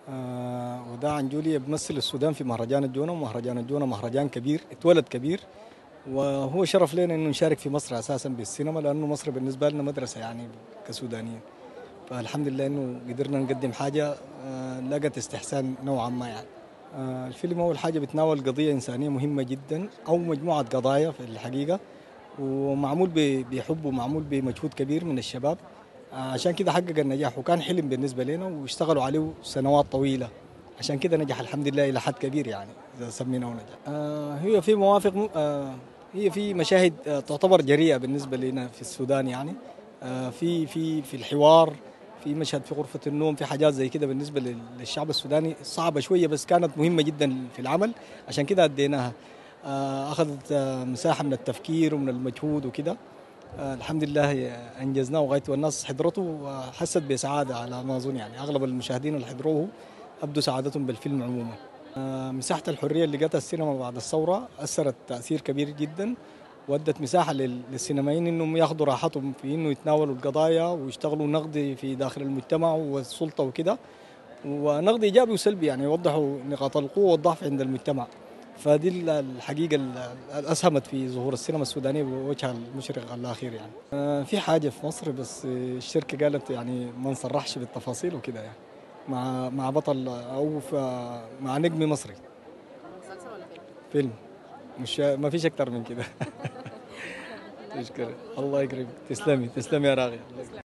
آه وده عن جوليا بمثل السودان في مهرجان الجونة ومهرجان الجونة مهرجان كبير اتولد كبير وهو شرف لنا انه نشارك في مصر اساسا بالسينما لانه مصر بالنسبه لنا مدرسه يعني كسودانيين فالحمد لله انه قدرنا نقدم حاجه آه لقت استحسان نوعا ما يعني آه الفيلم اول حاجه بتناول قضيه انسانيه مهمه جدا او مجموعه قضايا في الحقيقه ومعمول بحب ومعمول بمجهود كبير من الشباب عشان كده حقق النجاح وكان حلم بالنسبه لنا واشتغلوا عليه سنوات طويله عشان كده نجح الحمد لله الى حد كبير يعني اذا سميناه نجاح. آه هي في موافق آه هي في مشاهد آه تعتبر جريئه بالنسبه لنا في السودان يعني آه في في في الحوار في مشهد في غرفه النوم في حاجات زي كده بالنسبه للشعب السوداني صعبه شويه بس كانت مهمه جدا في العمل عشان كده اديناها آه اخذت آه مساحه من التفكير ومن المجهود وكده آه الحمد لله انجزناه وغايه والناس حضرته وحست بسعاده على ما اظن يعني اغلب المشاهدين اللي حضروه ابدوا سعادتهم بالفيلم عموما. آه مساحه الحريه اللي جاتها السينما بعد الثوره اثرت تاثير كبير جدا وادت مساحه للسينمائيين انهم ياخذوا راحتهم في انه يتناولوا القضايا ويشتغلوا نقد في داخل المجتمع والسلطه وكده ونقد ايجابي وسلبي يعني يوضحوا نقاط القوه والضعف عند المجتمع. فدي الحقيقة اللي أسهمت في ظهور السينما السودانية بوجهها المشرق الأخير يعني في حاجة في مصر بس الشركة قالت يعني ما نصرحش بالتفاصيل وكده يعني مع مع بطل أو مع نجم مصري مسلسل ولا فيلم؟ فيلم مش ما فيش أكتر من كده تشكر الله يكرمك تسلمي تسلمي يا راغي